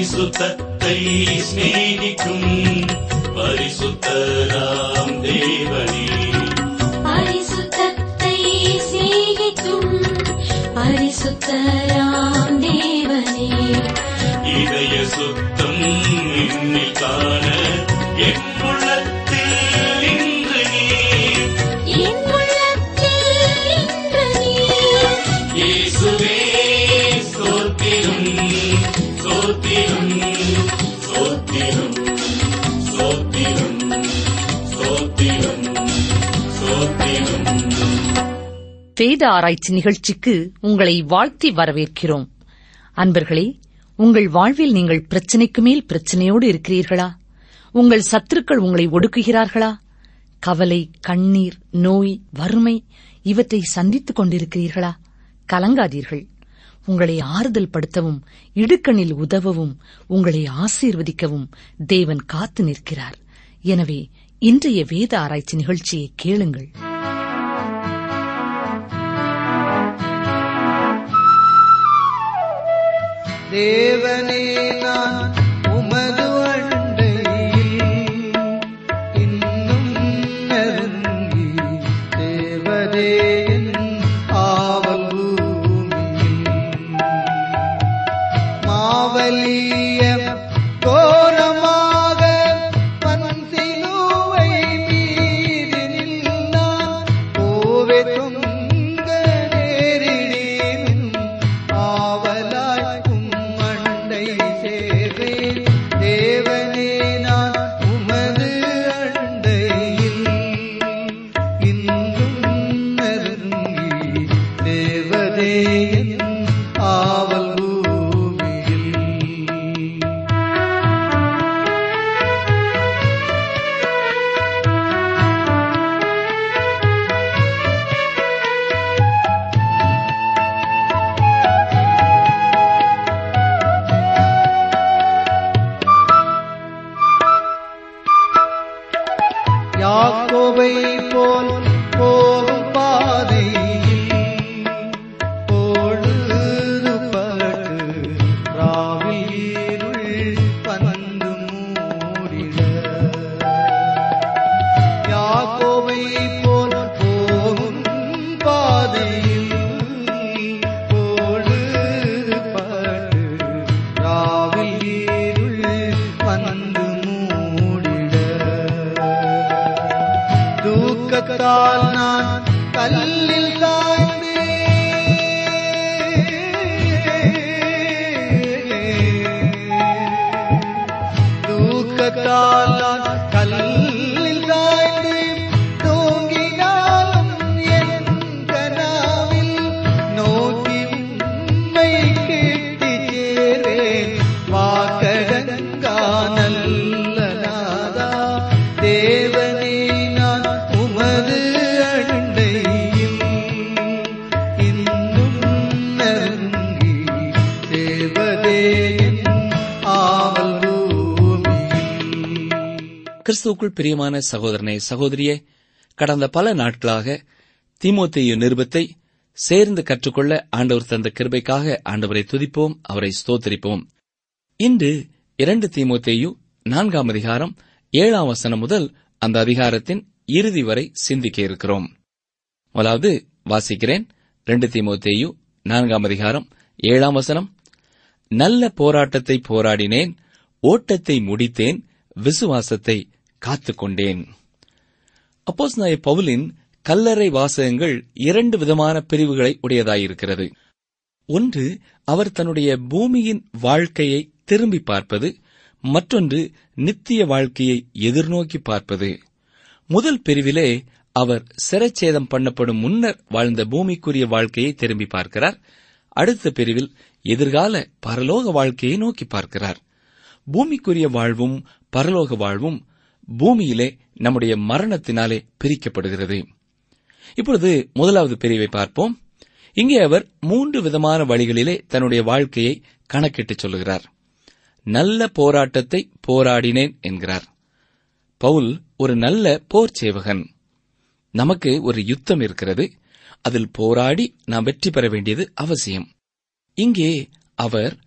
பரிசுத்தத்தை சிநேகிக்கும் பரிசுத்தராம் தேவனே பரிசுத்தத்தை சிநேகிக்கும் பரிசுத்தராம் தேவனே இதய சுத்தம் என்னில் காண என் உள்ளத்தில் இன்று நீர் என் உள்ளத்தில் இன்று நீர் இயேசுவே ஸ்தோத்திரம் ஸ்தோத்திரம் ஸ்தோத்திரம் ஸ்தோத்திரம் ஸ்தோத்திரம் ஸ்தோத்திரம் வேத ஆராய்ச்சி நிகழ்ச்சிக்கு உங்களை வாழ்த்தி வரவேற்கிறோம் அன்பர்களே உங்கள் வாழ்வில் நீங்கள் பிரச்சனைக்கு மேல் பிரச்சனையோடு இருக்கிறீர்களா உங்கள் சத்துருக்கள் உங்களை ஒடுக்குகிறார்களா கவலை கண்ணீர் நோய் வறுமை இவற்றை சந்தித்துக் கொண்டிருக்கிறீர்களா கலங்காதீர்கள் உங்களை ஆறுதல் படுத்தவும் இடுக்கணில் உதவவும் உங்களை ஆசீர்வதிக்கவும் தேவன் காத்து நிற்கிறார் எனவே இன்றைய வேத ஆராய்ச்சி நிகழ்ச்சியை கேளுங்கள் தேவனே நான் உமது அண்டையில் இன்னும் நெருங்கி தேவதே என் ஆவல் பூமியில் மாவலிய கோரமாக பன்சிலுவை மீது நின்றான் கோவை தொங்க நேரிடேனும் ஆவலாய் உம்மண்டை சேர்வேன் தேவனே நான் உமது அண்டையில் இன்னும் நெருங்கி தேவதே என் ஆவல் பூமியில் யாக்கோபை போல் போகும் பாதையில் பொழுது பட்டு ராவில் இருள் வந்து மூடிட யாக்கோபை போல் போகும் பாதையில் பொழுது பட்டு ராவில் இருள் வந்து மூடிட தூக்கத்தால் நான் கல்லில் சாய்ந்து தூக்கத்தால் நான் கல்லில் சாய்ந்து தூங்கினாலும் என் கனாவில் நோக்கி உம்மை கேட்டு சேரேன் வாக்கடங்கா நல்ல நாதா தேவனே நான் உமது அண்டையில் இன்னும் நெருங்கி தேவதே என் ஆவல் பூமியில் கிறிஸ்துவுக்குள் பிரியமான சகோதரனே சகோதரியே கடந்த பல நாட்களாக தீமோத்தேயு நிருபத்தை சேர்ந்து கற்றுக்கொள்ள ஆண்டவர் தந்த கிருபைக்காக ஆண்டவரை துதிப்போம் அவரை ஸ்தோத்தரிப்போம் இன்று இரண்டு தீமோத்தேயு நான்காம் அதிகாரம் ஏழாம் வசனம் முதல் அந்த அதிகாரத்தின் இறுதி வரை சிந்திக்க இருக்கிறோம் முதலாவது வாசிக்கிறேன் ரெண்டு தீமோத்தேயு நான்காம் அதிகாரம் ஏழாம் வசனம் நல்ல போராட்டத்தை போராடினேன் ஓட்டத்தை முடித்தேன் விசுவாசத்தை காத்துக்கொண்டேன் அப்போஸ் பவுலின் கல்லறை வாசகங்கள் இரண்டு விதமான பிரிவுகளை உடையதாயிருக்கிறது ஒன்று அவர் தன்னுடைய பூமியின் வாழ்க்கையை திரும்பி பார்ப்பது மற்றொன்று நித்திய வாழ்க்கையை எதிர்நோக்கி பார்ப்பது முதல் பிரிவிலே அவர் சிரச்சேதம் பண்ணப்படும் முன்னர் வாழ்ந்த பூமிக்குரிய வாழ்க்கையை திரும்பி பார்க்கிறார் அடுத்த பிரிவில் எதிர்கால பரலோக வாழ்க்கையை நோக்கி பார்க்கிறார் பூமிக்குரிய வாழ்வும் பரலோக வாழ்வும் பூமியிலே நம்முடைய மரணத்தினாலே பிரிக்கப்படுகிறது இப்பொழுது முதலாவது பிரிவை பார்ப்போம் இங்கே அவர் மூன்று விதமான வழிகளிலே தன்னுடைய வாழ்க்கையை கணக்கிட்டுச் சொல்லுகிறார் நல்ல போராட்டத்தை போராடினேன் என்கிறார் பவுல் ஒரு நல்ல போர் சேவகன் நமக்கு ஒரு யுத்தம் இருக்கிறது அதில் போராடி நாம் வெற்றி பெற வேண்டியது அவசியம் இங்கே அவர்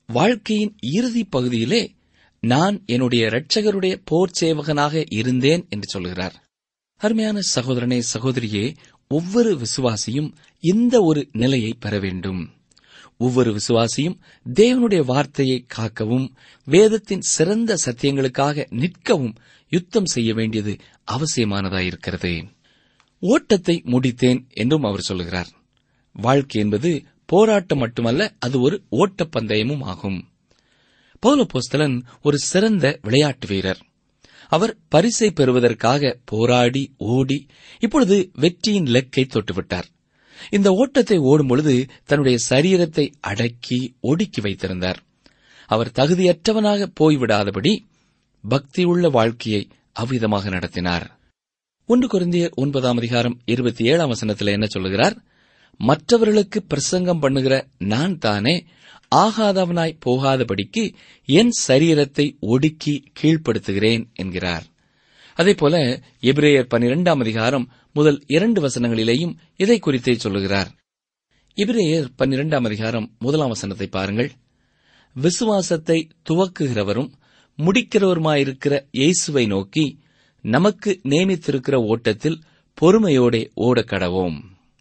வாழ்க்கையின் இறுதி பகுதியிலே நான் என்னுடைய இரட்சகருடைய போர் சேவகனாக இருந்தேன் என்று சொல்கிறார் அருமையான சகோதரனே சகோதரியே ஒவ்வொரு விசுவாசியும் இந்த ஒரு நிலையை பெற வேண்டும் ஒவ்வொரு விசுவாசியும் தேவனுடைய வார்த்தையை காக்கவும் வேதத்தின் சிறந்த சத்தியங்களுக்காக நிற்கவும் யுத்தம் செய்ய வேண்டியது அவசியமானதாயிருக்கிறது ஓட்டத்தை முடித்தேன் என்றும் அவர் சொல்கிறார் வாழ்க்கை என்பது போராட்டம் மட்டுமல்ல அது ஒரு ஓட்டப்பந்தயமும் ஆகும் பௌலபோஸ்தலன் ஒரு சிறந்த விளையாட்டு வீரர் அவர் பரிசை பெறுவதற்காக போராடி ஓடி இப்பொழுது வெற்றியின் லெக்கை தொட்டுவிட்டார் இந்த ஓட்டத்தை ஓடும் பொழுது தன்னுடைய சரீரத்தை அடக்கி ஒடுக்கி வைத்திருந்தார் அவர் தகுதியற்றவனாக போய்விடாதபடி பக்தியுள்ள வாழ்க்கையை அவ்விதமாக நடத்தினார் ஒன்று குருந்தியர் ஒன்பதாம் அதிகாரம் இருபத்தி ஏழாம் வசனத்தில் என்ன சொல்லுகிறார் மற்றவர்களுக்கு பிரசங்கம் பண்ணுகிற நான் தானே ஆகாதவனாய் போகாதபடிக்கு என் சரீரத்தை ஒடுக்கி கீழ்ப்படுத்துகிறேன் என்கிறார் அதேபோல எபிரேயர் பனிரெண்டாம் அதிகாரம் முதல் இரண்டு வசனங்களிலேயும் இதை குறித்தே சொல்லுகிறார் எபிரேயர் பன்னிரெண்டாம் அதிகாரம் முதலாம் வசனத்தை பாருங்கள் விசுவாசத்தை துவக்குகிறவரும் முடிக்கிறவருமாயிருக்கிற இயேசுவை நோக்கி நமக்கு நியமித்திருக்கிற ஓட்டத்தில் பொறுமையோடே ஓடக் கடவோம்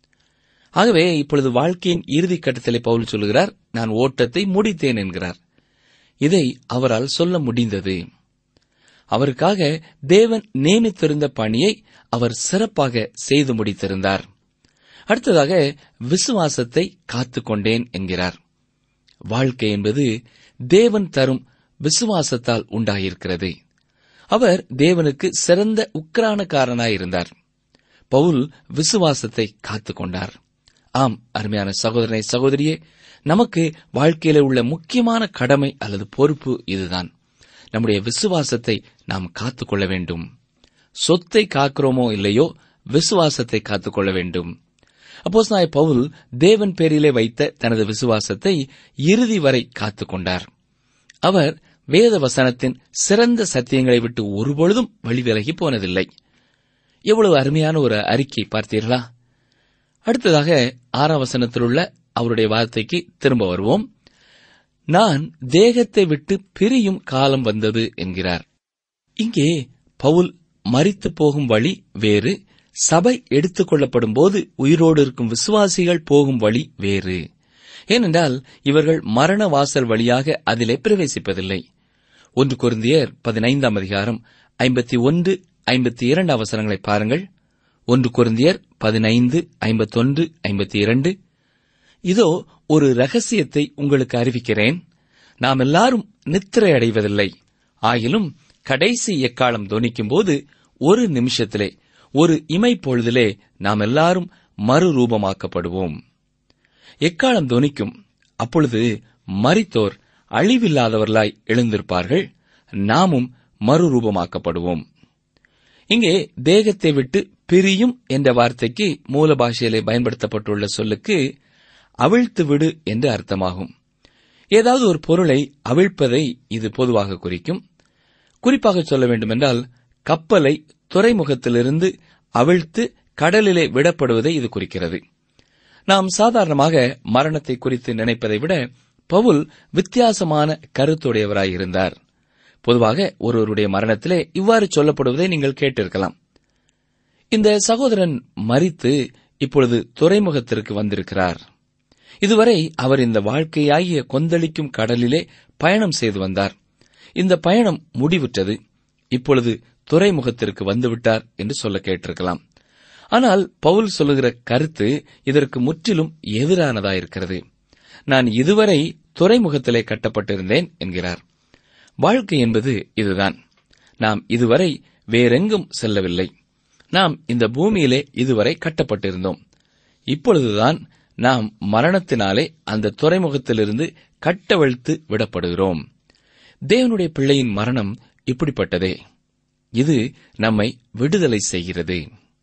ஆகவே இப்பொழுது வாழ்க்கையின் இறுதி கட்டத்திலே பவுல் சொல்லுகிறார் நான் ஓட்டத்தை முடித்தேன் என்கிறார் இதை அவரால் சொல்ல முடிந்தது அவருக்காக தேவன் நியமித்திருந்த பணியை அவர் சிறப்பாக செய்து முடித்திருந்தார் அடுத்ததாக விசுவாசத்தை காத்துக்கொண்டேன் என்கிறார் வாழ்க்கை என்பது தேவன் தரும் விசுவாசத்தால் உண்டாயிருக்கிறது அவர் தேவனுக்கு சிறந்த உக்ரானக்காரனாயிருந்தார் பவுல் விசுவாசத்தை காத்துக்கொண்டார் ஆம் அருமையான சகோதரனை சகோதரியே நமக்கு வாழ்க்கையில உள்ள முக்கியமான கடமை அல்லது பொறுப்பு இதுதான் நம்முடைய விசுவாசத்தை நாம் காத்துக்கொள்ள வேண்டும் சொத்தை காக்கிறோமோ இல்லையோ விசுவாசத்தை காத்துக்கொள்ள வேண்டும் அப்போஸ் நாய் பவுல் தேவன் பேரிலே வைத்த தனது விசுவாசத்தை இறுதி வரை காத்துக்கொண்டார் அவர் வேத வசனத்தின் சிறந்த சத்தியங்களை விட்டு ஒருபொழுதும் வழிவிலகி போனதில்லை எவ்வளவு அருமையான ஒரு அறிக்கை பார்த்தீர்களா அடுத்ததாக ஆறாம் வசனத்தில் உள்ள அவருடைய வார்த்தைக்கு திரும்ப வருவோம் நான் தேகத்தை விட்டு பிரியும் காலம் வந்தது என்கிறார் இங்கே பவுல் மரித்து போகும் வழி வேறு சபை எடுத்துக் கொள்ளப்படும் போது உயிரோடு இருக்கும் விசுவாசிகள் போகும் வழி வேறு ஏனென்றால் இவர்கள் மரண வாசல் வழியாக அதிலே பிரவேசிப்பதில்லை ஒன்று குருந்தியர் பதினைந்தாம் அதிகாரம் ஐம்பத்தி ஒன்று ஐம்பத்தி இரண்டு அவசரங்களை பாருங்கள் ஒன்று குருந்தியர் பதினைந்து ஐம்பத்தொன்று ஐம்பத்தி இரண்டு இதோ ஒரு ரகசியத்தை உங்களுக்கு அறிவிக்கிறேன் நாம் எல்லாரும் நித்திரை அடைவதில்லை ஆயிலும் கடைசி எக்காலம் தொனிக்கும் போது ஒரு நிமிஷத்திலே ஒரு இமை பொழுதிலே நாம் எல்லாரும் மறுரூபமாக்கப்படுவோம் எக்காலம் தொனிக்கும் அப்பொழுது மரித்தோர் அழிவில்லாதவர்களாய் எழுந்திருப்பார்கள் நாமும் மறுரூபமாக்கப்படுவோம் இங்கே தேகத்தை விட்டு பிரியும் என்ற வார்த்தைக்கு மூல பாஷையிலே பயன்படுத்தப்பட்டுள்ள சொல்லுக்கு அவிழ்த்து விடு என்று அர்த்தமாகும் ஏதாவது ஒரு பொருளை அவிழ்ப்பதை இது பொதுவாக குறிக்கும் குறிப்பாக சொல்ல வேண்டுமென்றால் கப்பலை துறைமுகத்திலிருந்து அவிழ்த்து கடலிலே விடப்படுவதை இது குறிக்கிறது நாம் சாதாரணமாக மரணத்தை குறித்து நினைப்பதை விட பவுல் வித்தியாசமான கருத்துடையவராயிருந்தார் பொதுவாக ஒருவருடைய மரணத்திலே இவ்வாறு சொல்லப்படுவதை நீங்கள் கேட்டிருக்கலாம் இந்த சகோதரன் மரித்து இப்பொழுது துறைமுகத்திற்கு வந்திருக்கிறார் இதுவரை அவர் இந்த வாழ்க்கையாகிய கொந்தளிக்கும் கடலிலே பயணம் செய்து வந்தார் இந்த பயணம் முடிவுற்றது இப்பொழுது துறைமுகத்திற்கு வந்துவிட்டார் என்று சொல்ல கேட்டிருக்கலாம் ஆனால் பவுல் சொல்லுகிற கருத்து இதற்கு முற்றிலும் எதிரானதாயிருக்கிறது நான் இதுவரை துறைமுகத்திலே கட்டப்பட்டிருந்தேன் என்கிறார் வாழ்க்கை என்பது இதுதான் நாம் இதுவரை வேறெங்கும் செல்லவில்லை நாம் இந்த பூமியிலே இதுவரை கட்டப்பட்டிருந்தோம் இப்பொழுதுதான் நாம் மரணத்தினாலே அந்த துறைமுகத்திலிருந்து கட்டவிழ்த்து விடப்படுகிறோம் தேவனுடைய பிள்ளையின் மரணம் இப்படிப்பட்டதே இது நம்மை விடுதலை செய்கிறது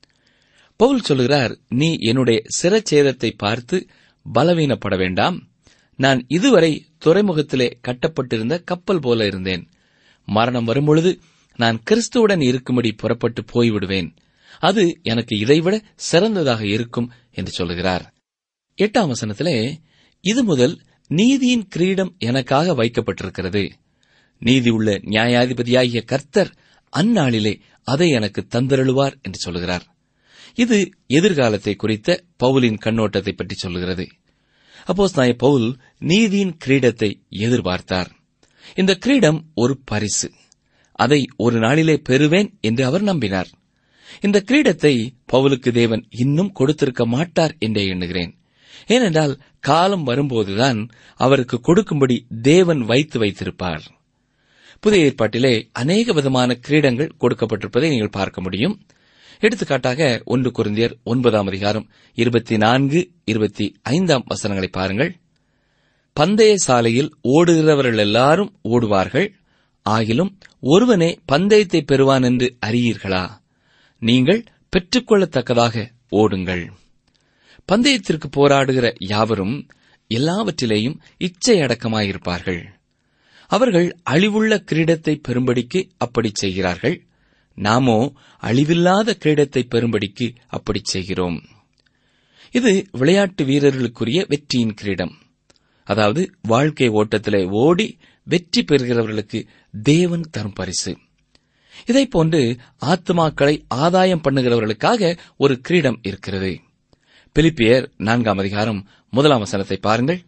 பவுல் சொல்லுகிறார் நீ என்னுடைய சிரச்சேதத்தை பார்த்து பலவீனப்பட வேண்டாம் நான் இதுவரை துறைமுகத்திலே கட்டப்பட்டிருந்த கப்பல் போல இருந்தேன் மரணம் வரும்பொழுது நான் கிறிஸ்துவுடன் இருக்கும்படி புறப்பட்டு போய்விடுவேன் அது எனக்கு இதைவிட சிறந்ததாக இருக்கும் என்று சொல்லுகிறார் எட்டாம் வசனத்திலே இது முதல் நீதியின் கிரீடம் எனக்காக வைக்கப்பட்டிருக்கிறது நீதி உள்ள நியாயாதிபதியாகிய கர்த்தர் அந்நாளிலே அதை எனக்கு தந்தருளுவார் என்று சொல்லுகிறார் இது எதிர்காலத்தை குறித்த பவுலின் கண்ணோட்டத்தை பற்றி சொல்லுகிறது அப்போஸ் நாய பவுல் நீதியின் கிரீடத்தை எதிர்பார்த்தார் இந்த கிரீடம் ஒரு பரிசு அதை ஒரு நாளிலே பெறுவேன் என்று அவர் நம்பினார் இந்த கிரீடத்தை பவுலுக்கு தேவன் இன்னும் கொடுத்திருக்க மாட்டார் என்றே எண்ணுகிறேன் ஏனென்றால் காலம் வரும்போதுதான் அவருக்கு கொடுக்கும்படி தேவன் வைத்து வைத்திருப்பார் புதிய ஏற்பாட்டிலே அநேக விதமான கிரீடங்கள் கொடுக்கப்பட்டிருப்பதை நீங்கள் பார்க்க முடியும் எடுத்துக்காட்டாக ஒன்று குருந்தியர் ஒன்பதாம் அதிகாரம் இருபத்தி நான்கு இருபத்தி ஐந்தாம் வசனங்களை பாருங்கள் பந்தய சாலையில் ஓடுகிறவர்கள் எல்லாரும் ஓடுவார்கள் ஆகிலும் ஒருவனே பந்தயத்தை பெறுவான் என்று அறியீர்களா நீங்கள் பெற்றுக்கொள்ளத்தக்கதாக ஓடுங்கள் பந்தயத்திற்கு போராடுகிற யாவரும் எல்லாவற்றிலேயும் இச்சை அடக்கமாயிருப்பார்கள் அவர்கள் அழிவுள்ள கிரீடத்தை பெறும்படிக்கு அப்படி செய்கிறார்கள் நாமோ அழிவில்லாத கிரீடத்தை பெறும்படிக்கு அப்படி செய்கிறோம் இது விளையாட்டு வீரர்களுக்குரிய வெற்றியின் கிரீடம் அதாவது வாழ்க்கை ஓட்டத்திலே ஓடி வெற்றி பெறுகிறவர்களுக்கு தேவன் தரும் பரிசு இதைப் போன்று ஆத்மாக்களை ஆதாயம் பண்ணுகிறவர்களுக்காக ஒரு கிரீடம் இருக்கிறது பிலிப்பியர் நான்காம் அதிகாரம் முதலாம் வசனத்தை பாருங்கள்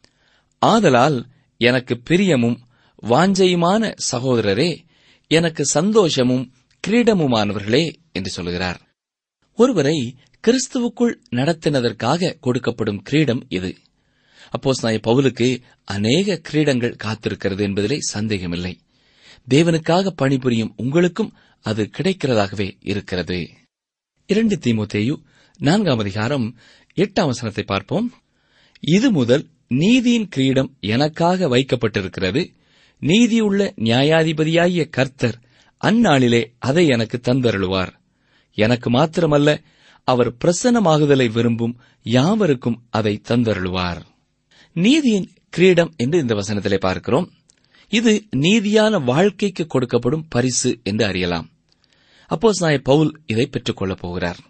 ஆதலால் எனக்கு பிரியமும் வாஞ்சையுமான சகோதரரே எனக்கு சந்தோஷமும் கிரீடமுமானவர்களே என்று சொல்கிறார் ஒருவரை கிறிஸ்துவுக்குள் நடத்தினதற்காக கொடுக்கப்படும் கிரீடம் இது அப்போஸ் நாய பவுலுக்கு அநேக கிரீடங்கள் காத்திருக்கிறது என்பதிலே சந்தேகமில்லை தேவனுக்காக பணிபுரியும் உங்களுக்கும் அது கிடைக்கிறதாகவே இருக்கிறது இரண்டு தீமோத்தேயு நான்காம் அதிகாரம் எட்டாம் வசனத்தை பார்ப்போம் இது முதல் நீதியின் கிரீடம் எனக்காக வைக்கப்பட்டிருக்கிறது நீதியுள்ள நியாயாதிபதியாகிய கர்த்தர் அந்நாளிலே அதை எனக்கு தந்தருளுவார் எனக்கு மாத்திரமல்ல அவர் பிரசன்னமாகுதலை விரும்பும் யாவருக்கும் அதை தந்தருளுவார் நீதியின் கிரீடம் என்று இந்த வசனத்திலே பார்க்கிறோம் இது நீதியான வாழ்க்கைக்கு கொடுக்கப்படும் பரிசு என்று அறியலாம் அப்போஸ் நாய பவுல் இதை பெற்றுக் கொள்ளப் போகிறார்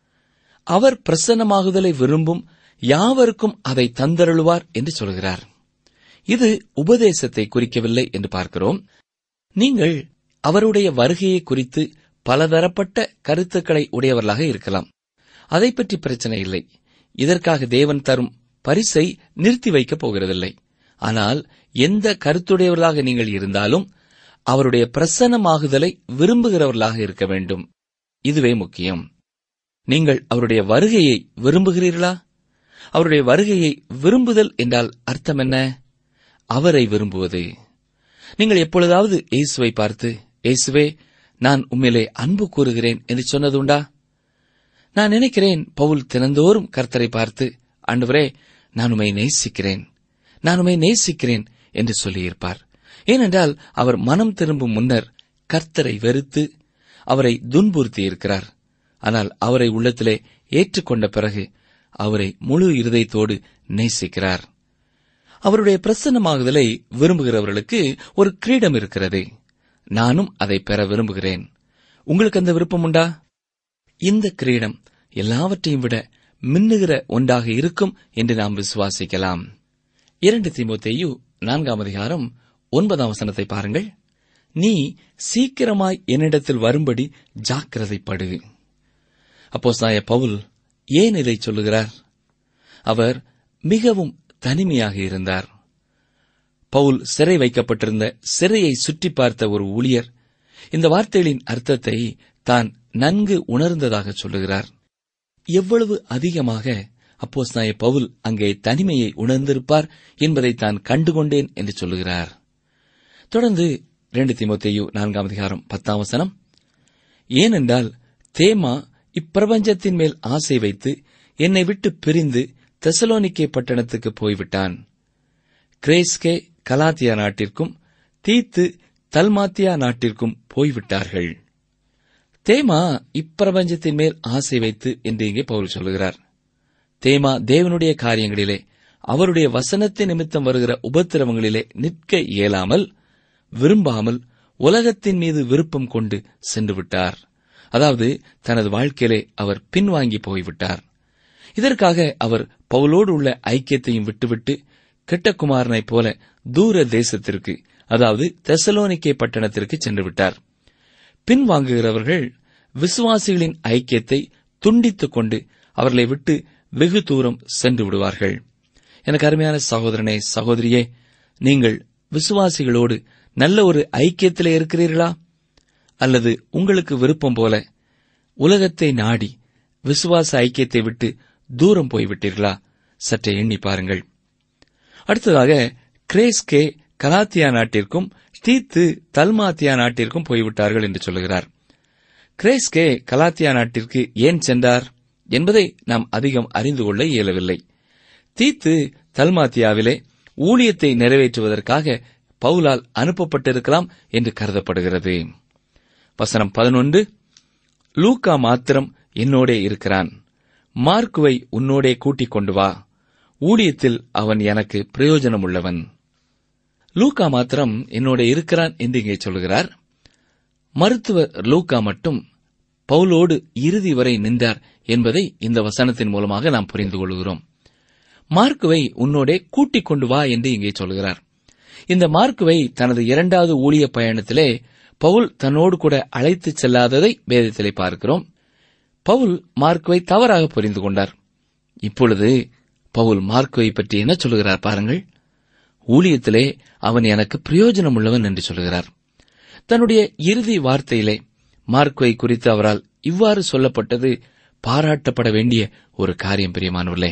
அவர் பிரசன்னமாகுதலை விரும்பும் யாவருக்கும் அதை தந்தருளுவார் என்று சொல்கிறார் இது உபதேசத்தை குறிக்கவில்லை என்று பார்க்கிறோம் நீங்கள் அவருடைய வருகையை குறித்து பலதரப்பட்ட கருத்துக்களை உடையவர்களாக இருக்கலாம் அதை பற்றி பிரச்சனை இல்லை இதற்காக தேவன் தரும் பரிசை நிறுத்தி வைக்கப் போகிறதில்லை ஆனால் எந்த கருத்துடையவர்களாக நீங்கள் இருந்தாலும் அவருடைய பிரசன்னமாகுதலை விரும்புகிறவர்களாக இருக்க வேண்டும் இதுவே முக்கியம் நீங்கள் அவருடைய வருகையை விரும்புகிறீர்களா அவருடைய வருகையை விரும்புதல் என்றால் அர்த்தம் என்ன அவரை விரும்புவது நீங்கள் எப்பொழுதாவது இயேசுவை பார்த்து இயேசுவே நான் உம்மிலே அன்பு கூறுகிறேன் என்று சொன்னதுண்டா நான் நினைக்கிறேன் பவுல் தினந்தோறும் கர்த்தரை பார்த்து ஆண்டவரே நான் உம்மை நேசிக்கிறேன் நான் உம்மை நேசிக்கிறேன் என்று சொல்லியிருப்பார் ஏனென்றால் அவர் மனம் திரும்பும் முன்னர் கர்த்தரை வெறுத்து அவரை துன்புறுத்தி இருக்கிறார் ஆனால் அவரை உள்ளத்திலே ஏற்றுக்கொண்ட பிறகு அவரை முழு இருதயத்தோடு நேசிக்கிறார் அவருடைய பிரசன்னமாகுதலை விரும்புகிறவர்களுக்கு ஒரு கிரீடம் இருக்கிறது நானும் அதை பெற விரும்புகிறேன் உங்களுக்கு அந்த விருப்பம் உண்டா இந்த கிரீடம் எல்லாவற்றையும் விட மின்னுகிற ஒன்றாக இருக்கும் என்று நாம் விசுவாசிக்கலாம் இரண்டு தீமோத்தேயு நான்காம் அதிகாரம் ஒன்பதாம் வசனத்தை பாருங்கள் நீ சீக்கிரமாய் என்னிடத்தில் வரும்படி ஜாக்கிரதைப்படு அப்போஸ்தாய பவுல் ஏன் இதை சொல்லுகிறார் அவர் மிகவும் தனிமையாக இருந்தார் பவுல் சிறை வைக்கப்பட்டிருந்த சிறையை சுற்றி பார்த்த ஒரு ஊழியர் இந்த வார்த்தைகளின் அர்த்தத்தை தான் நன்கு உணர்ந்ததாக சொல்லுகிறார் எவ்வளவு அதிகமாக அப்போஸ்தாய பவுல் அங்கே தனிமையை உணர்ந்திருப்பார் என்பதை தான் கண்டுகொண்டேன் என்று சொல்லுகிறார் தொடர்ந்து இரண்டு திமுத்தையு நான்காம் அதிகாரம் பத்தாம் வசனம் ஏனென்றால் தேமா இப்பிரபஞ்சத்தின் மேல் ஆசை வைத்து என்னை விட்டு பிரிந்து தெசலோனிக்கே பட்டணத்துக்கு போய்விட்டான் கிரேஸ்கே கலாத்தியா நாட்டிற்கும் தீத்து தல்மாத்தியா நாட்டிற்கும் போய்விட்டார்கள் தேமா இப்பிரபஞ்சத்தின் மேல் ஆசை வைத்து என்று இங்கே பவுல் சொல்லுகிறார் தேமா தேவனுடைய காரியங்களிலே அவருடைய வசனத்தை நிமித்தம் வருகிற உபத்திரவங்களிலே நிற்க இயலாமல் விரும்பாமல் உலகத்தின் மீது விருப்பம் கொண்டு சென்று விட்டார் அதாவது தனது வாழ்க்கையிலே அவர் பின்வாங்கி போய்விட்டார் இதற்காக அவர் பவுலோடு உள்ள ஐக்கியத்தையும் விட்டுவிட்டு கெட்டகுமாரனைப் போல தூர தேசத்திற்கு அதாவது தெசலோனிக்கே பட்டணத்திற்கு சென்று விட்டார் பின்வாங்குகிறவர்கள் விசுவாசிகளின் ஐக்கியத்தை துண்டித்துக் கொண்டு அவர்களை விட்டு வெகு தூரம் சென்று விடுவார்கள் எனக்கு அருமையான சகோதரனே சகோதரியே நீங்கள் விசுவாசிகளோடு நல்ல ஒரு ஐக்கியத்திலே இருக்கிறீர்களா அல்லது உங்களுக்கு விருப்பம் போல உலகத்தை நாடி விசுவாச ஐக்கியத்தை விட்டு தூரம் போய்விட்டீர்களா சற்றே எண்ணி பாருங்கள் அடுத்ததாக கிரேஸ்கே கலாத்தியா நாட்டிற்கும் தீத்து தல்மாத்தியா நாட்டிற்கும் போய்விட்டார்கள் என்று சொல்லுகிறார் கிரேஸ்கே கலாத்தியா நாட்டிற்கு ஏன் சென்றார் என்பதை நாம் அதிகம் அறிந்து கொள்ள இயலவில்லை தீத்து தல்மாத்தியாவிலே ஊழியத்தை நிறைவேற்றுவதற்காக பவுலால் அனுப்பப்பட்டிருக்கலாம் என்று கருதப்படுகிறது வசனம் பதினொன்று லூக்கா மாத்திரம் என்னோடே இருக்கிறான் மார்க்குவை உன்னோடே கூட்டிக் கொண்டு வா ஊழியத்தில் அவன் எனக்கு பிரயோஜனம் உள்ளவன் லூக்கா மாத்திரம் என்னோட இருக்கிறான் என்று இங்கே சொல்கிறார் மருத்துவர் லூக்கா மட்டும் பவுலோடு இறுதி வரை நின்றார் என்பதை இந்த வசனத்தின் மூலமாக நாம் புரிந்து கொள்கிறோம் மார்க்குவை உன்னோடே கூட்டிக் கொண்டு வா என்று இங்கே சொல்கிறார் இந்த மார்க்குவை தனது இரண்டாவது ஊழிய பயணத்திலே பவுல் தன்னோடு கூட அழைத்துச் செல்லாததை வேதத்திலே பார்க்கிறோம் பவுல் மார்க்குவை தவறாக புரிந்து கொண்டார் இப்பொழுது பவுல் மார்க்குவை பற்றி என்ன சொல்கிறார் பாருங்கள் ஊழியத்திலே அவன் எனக்கு பிரயோஜனம் உள்ளவன் என்று சொல்கிறார் தன்னுடைய இறுதி வார்த்தையிலே மார்க்குவை குறித்து அவரால் இவ்வாறு சொல்லப்பட்டது பாராட்டப்பட வேண்டிய ஒரு காரியம் பிரியமானவர்களே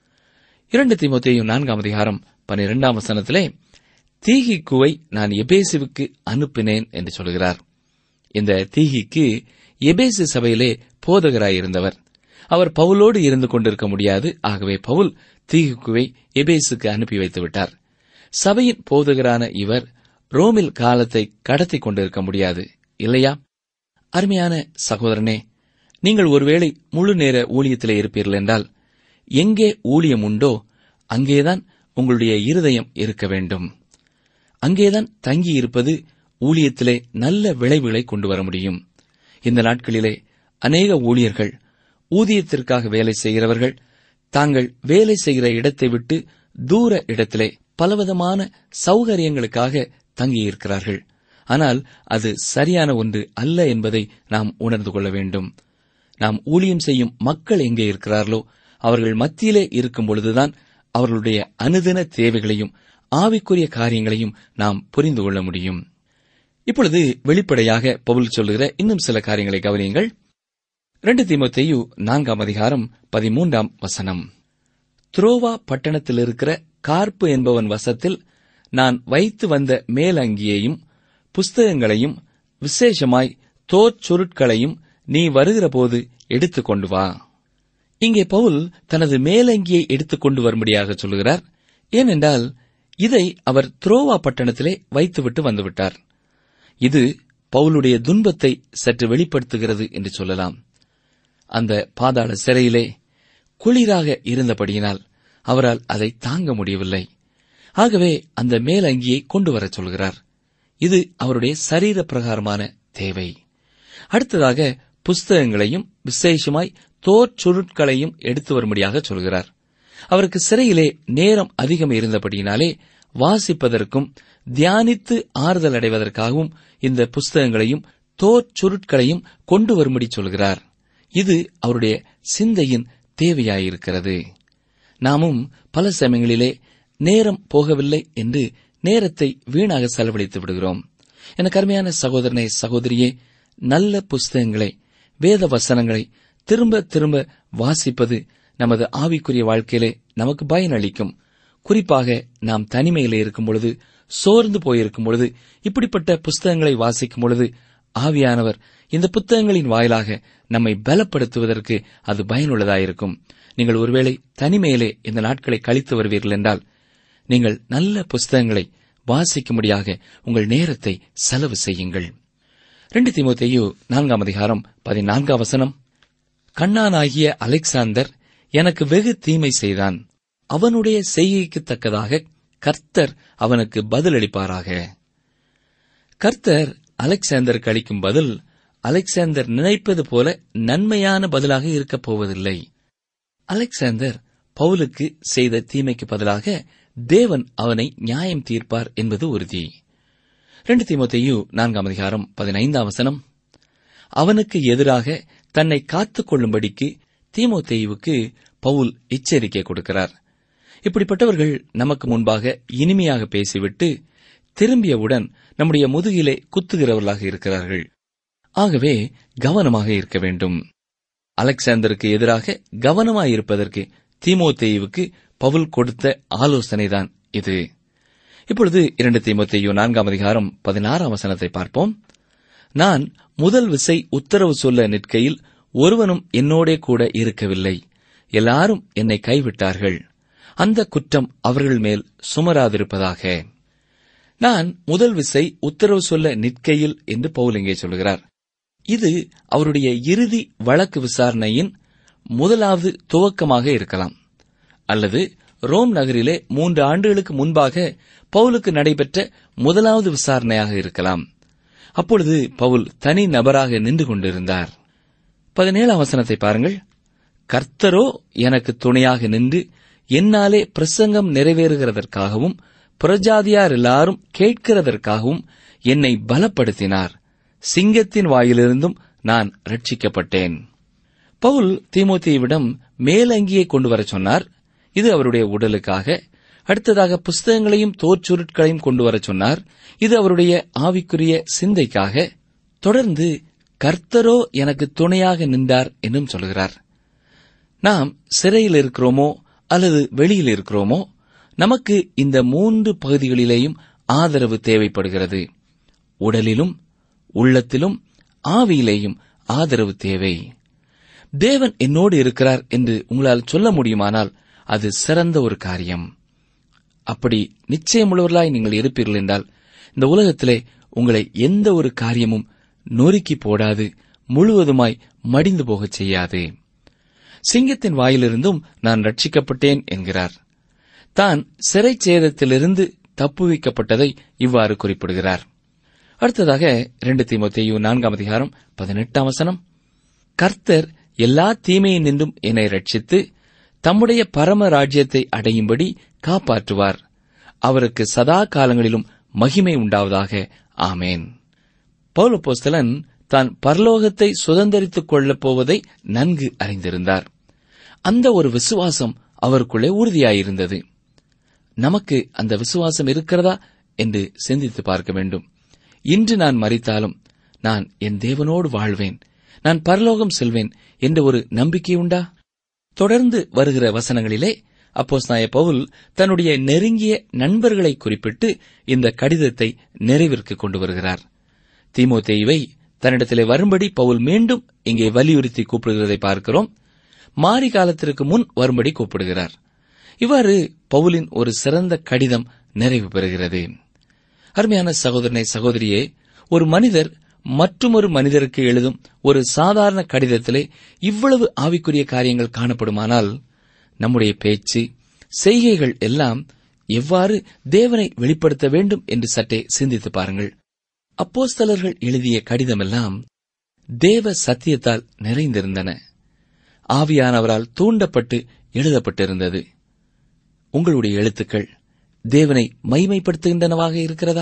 இரண்டு தீமோத்தேயும் நான்காம் அதிகாரம் பனிரெண்டாம் வசனத்திலே தீகிக்குவை நான் எபேசுவுக்கு அனுப்பினேன் என்று சொல்கிறார் இந்த தீகிக்கு எபேசு சபையிலே போதகராயிருந்தவர் அவர் பவுலோடு இருந்து கொண்டிருக்க முடியாது ஆகவே பவுல் தீகிக்குவை எபேசுக்கு அனுப்பி வைத்து விட்டார் சபையின் போதகரான இவர் ரோமில் காலத்தை கடத்திக் கொண்டிருக்க முடியாது இல்லையா அருமையான சகோதரனே நீங்கள் ஒருவேளை முழு நேர ஊழியத்திலே இருப்பீர்கள் என்றால் எங்கே ஊழியம் உண்டோ அங்கேதான் உங்களுடைய இருதயம் இருக்க வேண்டும் அங்கேதான் தங்கியிருப்பது ஊழியத்திலே நல்ல விளைவுகளை கொண்டு வர முடியும் இந்த நாட்களிலே அநேக ஊழியர்கள் ஊதியத்திற்காக வேலை செய்கிறவர்கள் தாங்கள் வேலை செய்கிற இடத்தை விட்டு தூர இடத்திலே பலவிதமான சௌகரியங்களுக்காக தங்கியிருக்கிறார்கள் ஆனால் அது சரியான ஒன்று அல்ல என்பதை நாம் உணர்ந்து கொள்ள வேண்டும் நாம் ஊழியம் செய்யும் மக்கள் எங்கே இருக்கிறார்களோ அவர்கள் மத்தியிலே இருக்கும் பொழுதுதான் அவர்களுடைய அனுதின தேவைகளையும் ஆவிக்குரிய காரியங்களையும் நாம் புரிந்து கொள்ள முடியும் இப்பொழுது வெளிப்படையாக பவுல் சொல்லுகிற இன்னும் சில காரியங்களை கவனியுங்கள் ரெண்டு தீமோத்தேயு நான்காம் அதிகாரம் பதிமூன்றாம் வசனம் துரோவா பட்டணத்தில் இருக்கிற கார்ப்பு என்பவன் வசத்தில் நான் வைத்து வந்த மேலங்கியையும் புஸ்தகங்களையும் விசேஷமாய் தோற்சுருட்களையும் நீ வருகிறபோது எடுத்துக் கொண்டு வா இங்கே பவுல் தனது மேலங்கியை எடுத்துக் கொண்டு வரும்படியாக சொல்கிறார் ஏனென்றால் இதை அவர் துரோவா பட்டணத்திலே வைத்துவிட்டு வந்துவிட்டார் இது பவுலுடைய துன்பத்தை சற்று வெளிப்படுத்துகிறது என்று சொல்லலாம் அந்த பாதாள சிறையிலே குளிராக இருந்தபடியினால் அவரால் அதை தாங்க முடியவில்லை ஆகவே அந்த மேலங்கியை கொண்டு வரச் சொல்கிறார் இது அவருடைய சரீர பிரகாரமான தேவை அடுத்ததாக புஸ்தகங்களையும் விசேஷமாய் தோற்சுருட்களையும் எடுத்து வரும்படியாக சொல்கிறார் அவருக்கு சிறையிலே நேரம் அதிகம் இருந்தபடியினாலே வாசிப்பதற்கும் தியானித்து ஆறுதல் அடைவதற்காகவும் இந்த புஸ்தகங்களையும் தோற்சுருட்களையும் கொண்டு வரும்படி சொல்கிறார் இது அவருடைய சிந்தையின் தேவையாயிருக்கிறது நாமும் பல சமயங்களிலே நேரம் போகவில்லை என்று நேரத்தை வீணாக செலவழித்து விடுகிறோம் எனக்கு அருமையான சகோதரனே சகோதரியே நல்ல புஸ்தகங்களை வேத வசனங்களை திரும்ப திரும்ப வாசிப்பது நமது ஆவிக்குரிய வாழ்க்கையிலே நமக்கு பயனளிக்கும் குறிப்பாக நாம் தனிமையிலே இருக்கும் பொழுது சோர்ந்து போயிருக்கும் பொழுது இப்படிப்பட்ட புஸ்தகங்களை வாசிக்கும் பொழுது ஆவியானவர் இந்த புத்தகங்களின் வாயிலாக நம்மை பலப்படுத்துவதற்கு அது பயனுள்ளதாயிருக்கும் நீங்கள் ஒருவேளை தனிமையிலே இந்த நாட்களை கழித்து வருவீர்கள் என்றால் நீங்கள் நல்ல புஸ்தகங்களை வாசிக்கும்படியாக உங்கள் நேரத்தை செலவு செய்யுங்கள் ரெண்டு திமுத்தையு நான்காம் அதிகாரம் பதினான்காம் வசனம் கண்ணானாகிய அலெக்சாந்தர் எனக்கு வெகு தீமை செய்தான் அவனுடைய செய்கைக்கு தக்கதாக கர்த்தர் அவனுக்கு பதிலளிப்பாராக கர்த்தர் அலெக்சாந்தருக்கு அளிக்கும் பதில் அலெக்சாந்தர் நினைப்பது போல நன்மையான பதிலாக இருக்கப் போவதில்லை அலெக்சாந்தர் பவுலுக்கு செய்த தீமைக்கு பதிலாக தேவன் அவனை நியாயம் தீர்ப்பார் என்பது உறுதி ரெண்டு தீமோத்தேயு நான்காம் அதிகாரம் பதினைந்தாம் வசனம் அவனுக்கு எதிராக தன்னை காத்துக் கொள்ளும்படிக்கு தீமோத்தேயுவுக்கு பவுல் எச்சரிக்கை கொடுக்கிறார் இப்படிப்பட்டவர்கள் நமக்கு முன்பாக இனிமையாக பேசிவிட்டு திரும்பியவுடன் நம்முடைய முதுகிலே குத்துகிறவர்களாக இருக்கிறார்கள் ஆகவே கவனமாக இருக்க வேண்டும் அலெக்சாந்தருக்கு எதிராக கவனமாயிருப்பதற்கு தீமோத்தேயுவுக்கு பவுல் கொடுத்த ஆலோசனைதான் இது இப்பொழுது இரண்டு தீமோத்தேயு நான்காம் அதிகாரம் பதினாறாம் வசனத்தை பார்ப்போம் நான் முதல் விசை உத்தரவு சொல்ல நிற்கையில் ஒருவனும் என்னோடே கூட இருக்கவில்லை எல்லாரும் என்னை கைவிட்டார்கள் அந்த குற்றம் அவர்கள் மேல் சுமராதிருப்பதாக நான் முதல் விசை உத்தரவு சொல்ல நிற்கையில் என்று பவுல் இங்கே சொல்கிறார் இது அவருடைய இறுதி வழக்கு விசாரணையின் முதலாவது துவக்கமாக இருக்கலாம் அல்லது ரோம் நகரிலே மூன்று ஆண்டுகளுக்கு முன்பாக பவுலுக்கு நடைபெற்ற முதலாவது விசாரணையாக இருக்கலாம் அப்பொழுது பவுல் தனி நபராக நின்று கொண்டிருந்தார் பதினேழாம் வசனத்தை பாருங்கள் கர்த்தரோ எனக்கு துணையாக நின்று என்னாலே பிரசங்கம் நிறைவேறுகிறதற்காகவும் புறஜாதியார் எல்லாரும் கேட்கிறதற்காகவும் என்னை பலப்படுத்தினார் சிங்கத்தின் வாயிலிருந்தும் நான் ரட்சிக்கப்பட்டேன் பவுல் தீமோத்தேயுவிடம் மேலங்கியை கொண்டு வரச் சொன்னார் இது அவருடைய உடலுக்காக அடுத்ததாக புஸ்தகங்களையும் தோற்சுருட்களையும் கொண்டு வரச் சொன்னார் இது அவருடைய ஆவிக்குரிய சிந்தைக்காக தொடர்ந்து கர்த்தரோ எனக்கு துணையாக நின்றார் என்றும் சொல்கிறார் நாம் சிறையில் இருக்கிறோமோ அல்லது வெளியில் இருக்கிறோமோ நமக்கு இந்த மூன்று பகுதிகளிலேயும் ஆதரவு தேவைப்படுகிறது உடலிலும் உள்ளத்திலும் ஆவியிலேயும் ஆதரவு தேவை தேவன் என்னோடு இருக்கிறார் என்று உங்களால் சொல்ல முடியுமானால் அது சிறந்த ஒரு காரியம் அப்படி நிச்சயமுள்ளவர்களாய் நீங்கள் இருப்பீர்கள் என்றால் இந்த உலகத்திலே உங்களை எந்த ஒரு காரியமும் நொறுக்கி போடாது முழுவதுமாய் மடிந்து போகச் செய்யாது சிங்கத்தின் வாயிலிருந்தும் நான் ரட்சிக்கப்பட்டேன் என்கிறார் தான் சிறை சேதத்திலிருந்து தப்புவிக்கப்பட்டதை இவ்வாறு குறிப்பிடுகிறார் அடுத்ததாக இரண்டு தீமோத்தேயு நான்காம் அதிகாரம் பதினெட்டாம் வசனம் கர்த்தர் எல்லா தீமையை நின்றும் என்னை ரட்சித்து தம்முடைய பரம ராஜ்யத்தை அடையும்படி காப்பாற்றுவார் அவருக்கு சதா காலங்களிலும் மகிமை உண்டாவதாக ஆமேன் பௌலபோஸ்தலன் தான் பரலோகத்தை சுதந்திரித்துக் கொள்ளப் போவதை நன்கு அறிந்திருந்தார் அந்த ஒரு விசுவாசம் அவருக்குள்ளே உறுதியாயிருந்தது நமக்கு அந்த விசுவாசம் இருக்கிறதா என்று சிந்தித்து பார்க்க வேண்டும் இன்று நான் மறித்தாலும் நான் என் தேவனோடு வாழ்வேன் நான் பரலோகம் செல்வேன் என்ற ஒரு நம்பிக்கை உண்டா தொடர்ந்து வருகிற வசனங்களிலே அப்போஸ் நாய பவுல் தன்னுடைய நெருங்கிய நண்பர்களை குறிப்பிட்டு இந்த கடிதத்தை நிறைவிற்கு கொண்டு வருகிறார் தீமோத்தேயுவை தன்னிடத்திலே வரும்படி பவுல் மீண்டும் இங்கே வலியுறுத்தி கூப்பிடுகிறதை பார்க்கிறோம் மாரி காலத்திற்கு முன் வரும்படி கூப்பிடுகிறார் இவ்வாறு பவுலின் ஒரு சிறந்த கடிதம் நிறைவு பெறுகிறது அருமையான சகோதரனை சகோதரியே ஒரு மனிதர் மற்றுமொரு மனிதருக்கு எழுதும் ஒரு சாதாரண கடிதத்திலே இவ்வளவு ஆவிக்குரிய காரியங்கள் காணப்படுமானால் நம்முடைய பேச்சு செய்கைகள் எல்லாம் எவ்வாறு தேவனை வெளிப்படுத்த வேண்டும் என்று சற்றே சிந்தித்து பாருங்கள் அப்போஸ்தலர்கள் எழுதிய கடிதமெல்லாம் தேவ சத்தியத்தால் நிறைந்திருந்தன ஆவியானவரால் தூண்டப்பட்டு எழுதப்பட்டிருந்தது உங்களுடைய எழுத்துக்கள் தேவனை மைமைப்படுத்துகின்றனவாக இருக்கிறதா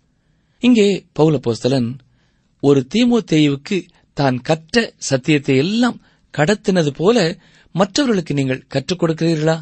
இங்கே பௌலப்போஸ்தலன் ஒரு தீமோத்தேயுவுக்கு தான் கற்ற சத்தியத்தை எல்லாம் கடத்தினது போல மற்றவர்களுக்கு நீங்கள் கற்றுக் கொடுக்கிறீர்களா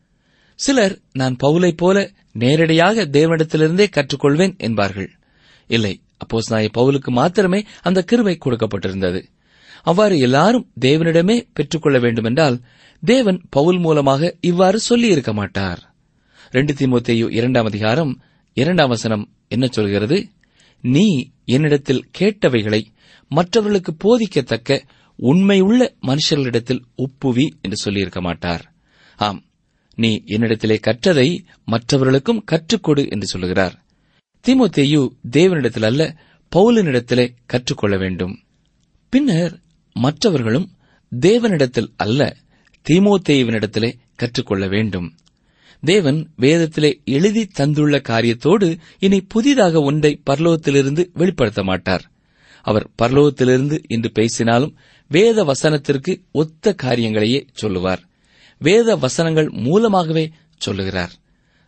சிலர் நான் பவுலைப் போல நேரடியாக தேவனிடத்திலிருந்தே கற்றுக்கொள்வேன் என்பார்கள் இல்லை அப்போஸ் நாய பவுலுக்கு மாத்திரமே அந்த கிருபை கொடுக்கப்பட்டிருந்தது அவ்வாறு எல்லாரும் தேவனிடமே பெற்றுக்கொள்ள வேண்டுமென்றால் தேவன் பவுல் மூலமாக இவ்வாறு சொல்லியிருக்க மாட்டார் ரெண்டு தீமோத்தேயு இரண்டாம் அதிகாரம் இரண்டாம் வசனம் என்ன சொல்கிறது நீ என்னிடத்தில் கேட்டவைகளை மற்றவர்களுக்கு போதிக்கத்தக்க உண்மையுள்ள மனுஷர்களிடத்தில் ஒப்புவி என்று சொல்லியிருக்க மாட்டார் ஆம் நீ என்னிடத்திலே கற்றதை மற்றவர்களுக்கும் கற்றுக்கொடு என்று சொல்லுகிறார் தீமோத்தேயு தேவனிடத்தில் அல்ல பவுலினிடத்திலே கற்றுக்கொள்ள வேண்டும் பின்னர் மற்றவர்களும் தேவனிடத்தில் அல்ல தீமோத்தேயுவினிடத்திலே கற்றுக்கொள்ள வேண்டும் தேவன் வேதத்திலே எழுதி தந்துள்ள காரியத்தோடு இனி புதிதாக ஒன்றை பரலோகத்திலிருந்து வெளிப்படுத்த மாட்டார் அவர் பரலோகத்திலிருந்து இன்று பேசினாலும் வேத வசனத்திற்கு ஒத்த காரியங்களையே சொல்லுவார் வேத வசனங்கள் மூலமாகவே சொல்லுகிறார்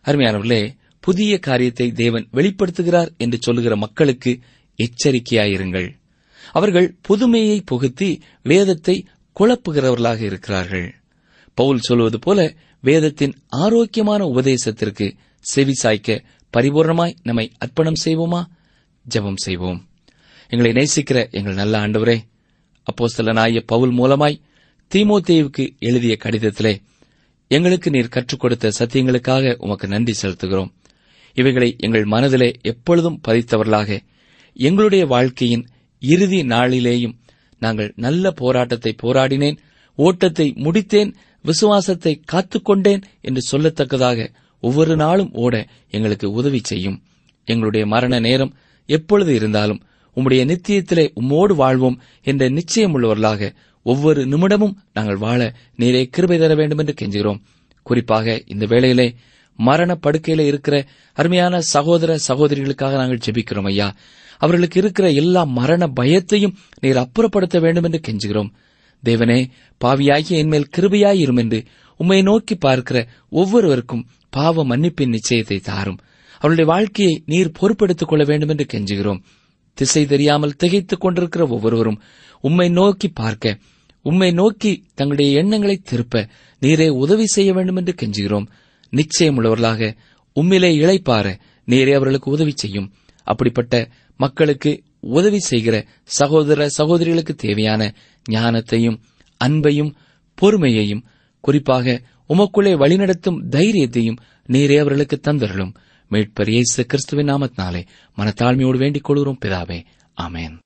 அருமையானவர்களே புதிய காரியத்தை தேவன் வெளிப்படுத்துகிறார் என்று சொல்லுகிற மக்களுக்கு எச்சரிக்கையாயிருங்கள் அவர்கள் புதுமையை புகுத்தி வேதத்தை குழப்புகிறவர்களாக இருக்கிறார்கள் பவுல் சொல்வது போல வேதத்தின் ஆரோக்கியமான உபதேசத்திற்கு செவி சாய்க்க பரிபூர்ணமாய் நம்மை அர்ப்பணம் செய்வோமா ஜெபம் செய்வோம் எங்களை நேசிக்கிற எங்கள் நல்ல ஆண்டவரே அப்போஸ்தலனாய பவுல் மூலமாய் தீமோத்தேவுக்கு எழுதிய கடிதத்திலே எங்களுக்கு நீர் கற்றுக் கொடுத்த சத்தியங்களுக்காக உமக்கு நன்றி செலுத்துகிறோம் இவைகளை எங்கள் மனதிலே எப்பொழுதும் பதித்தவர்களாக எங்களுடைய வாழ்க்கையின் இறுதி நாளிலேயும் நாங்கள் நல்ல போராட்டத்தை போராடினேன் ஓட்டத்தை முடித்தேன் விசுவாசத்தை காத்துக்கொண்டேன் என்று சொல்லத்தக்கதாக ஒவ்வொரு நாளும் ஓட எங்களுக்கு உதவி செய்யும் எங்களுடைய மரண நேரம் எப்பொழுது இருந்தாலும் உம்முடைய நித்தியத்திலே உம்மோடு வாழ்வோம் என்ற நிச்சயமுள்ளவர்களாக ஒவ்வொரு நிமிடமும் நாங்கள் வாழ நீரே கிருபை தர வேண்டும் என்று கெஞ்சுகிறோம் குறிப்பாக இந்த வேளையிலே மரண படுக்கையில இருக்கிற அருமையான சகோதர சகோதரிகளுக்காக நாங்கள் ஜெபிக்கிறோம் ஐயா அவர்களுக்கு இருக்கிற எல்லா மரண பயத்தையும் நீர் அப்புறப்படுத்த வேண்டும் என்று கெஞ்சுகிறோம் தேவனே பாவியாகிய என்மேல் கிருபையாயிரும் என்று உம்மை நோக்கி பார்க்கிற ஒவ்வொருவருக்கும் பாவ மன்னிப்பின் நிச்சயத்தை தாரும் அவருடைய வாழ்க்கையை நீர் பொறுப்பெடுத்துக் கொள்ள வேண்டும் என்று கெஞ்சுகிறோம் திசை தெரியாமல் திகைத்துக் கொண்டிருக்கிற ஒவ்வொருவரும் உம்மை நோக்கி பார்க்க உம்மை நோக்கி தங்களுடைய எண்ணங்களை திருப்ப நீரே உதவி செய்ய வேண்டும் என்று கெஞ்சுகிறோம் நிச்சயமுள்ளவர்களாக உம்மிலே இளைப்பார நீரே அவர்களுக்கு உதவி செய்யும் அப்படிப்பட்ட மக்களுக்கு உதவி செய்கிற சகோதர சகோதரிகளுக்கு தேவையான ஞானத்தையும் அன்பையும் பொறுமையையும் குறிப்பாக உமக்குள்ளே வழிநடத்தும் தைரியத்தையும் நீரே அவர்களுக்கு தந்தருளும் மீட்பர் இயேசு கிறிஸ்துவின் நாமத்தினாலே மனத்தாழ்மையோடு வேண்டிக் கொள்கிறோம் பிதாவே ஆமென்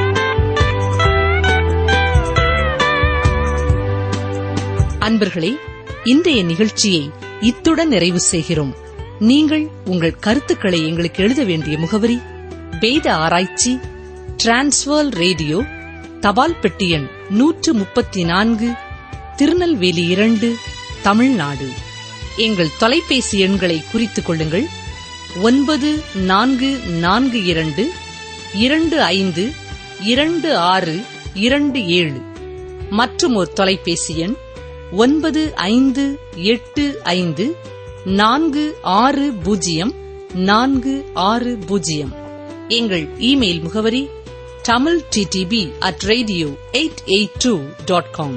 அன்பர்களே இன்றைய நிகழ்ச்சியை இத்துடன் நிறைவு செய்கிறோம் நீங்கள் உங்கள் கருத்துக்களை எங்களுக்கு எழுத வேண்டிய முகவரி வேத ஆராய்ச்சி டிரான்ஸ்வர் ரேடியோ தபால் பெட்டி எண் நூற்று முப்பத்தி நான்கு திருநெல்வேலி இரண்டு தமிழ்நாடு எங்கள் தொலைபேசி எண்களை குறித்துக் கொள்ளுங்கள் ஒன்பது நான்கு நான்கு இரண்டு இரண்டு ஐந்து இரண்டு ஆறு இரண்டு ஏழு மற்றும் ஒரு தொலைபேசி எண் ஒன்பது ஐந்து எட்டு ஐந்து நான்கு ஆறு பூஜ்ஜியம் நான்கு ஆறு பூஜ்ஜியம் எங்கள் இமெயில் முகவரி Tamil DTP at radio eight eight two dot com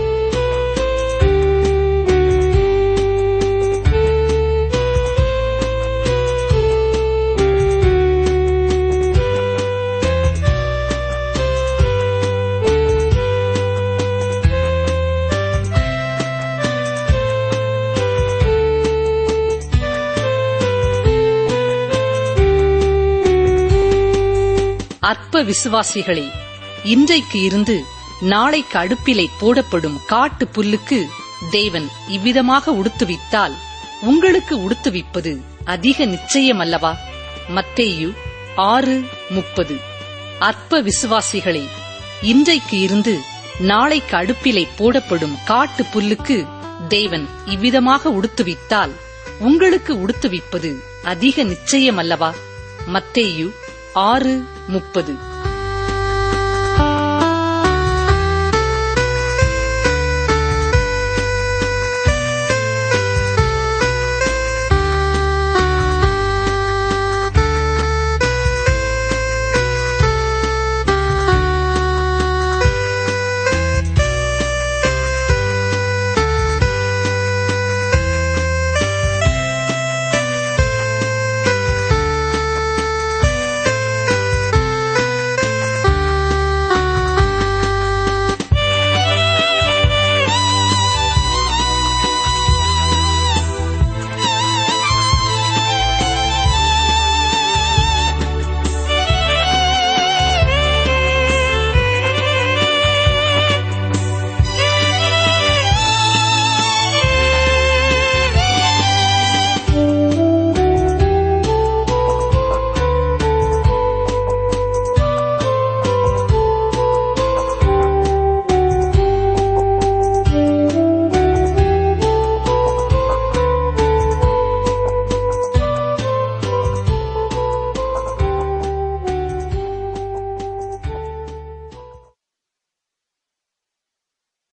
அற்ப விசுவாசிகளே இன்றைக்கு இருந்து நாளைக்கு அடுப்பிலை போடப்படும் காட்டு புல்லுக்கு தேவன் இவ்விதமாக உடுத்துவித்தால் உங்களுக்கு உடுத்துவிப்பது அதிக நிச்சயம் அல்லவா மத்தேயு ஆறு முப்பது அற்ப விசுவாசிகளே இன்றைக்கு இருந்து நாளைக்கு அடுப்பிலை போடப்படும் காட்டு புல்லுக்கு தேவன் இவ்விதமாக உடுத்துவித்தால் உங்களுக்கு உடுத்துவிப்பது அதிக நிச்சயம் அல்லவா மத்தேயு ஆறு முப்பது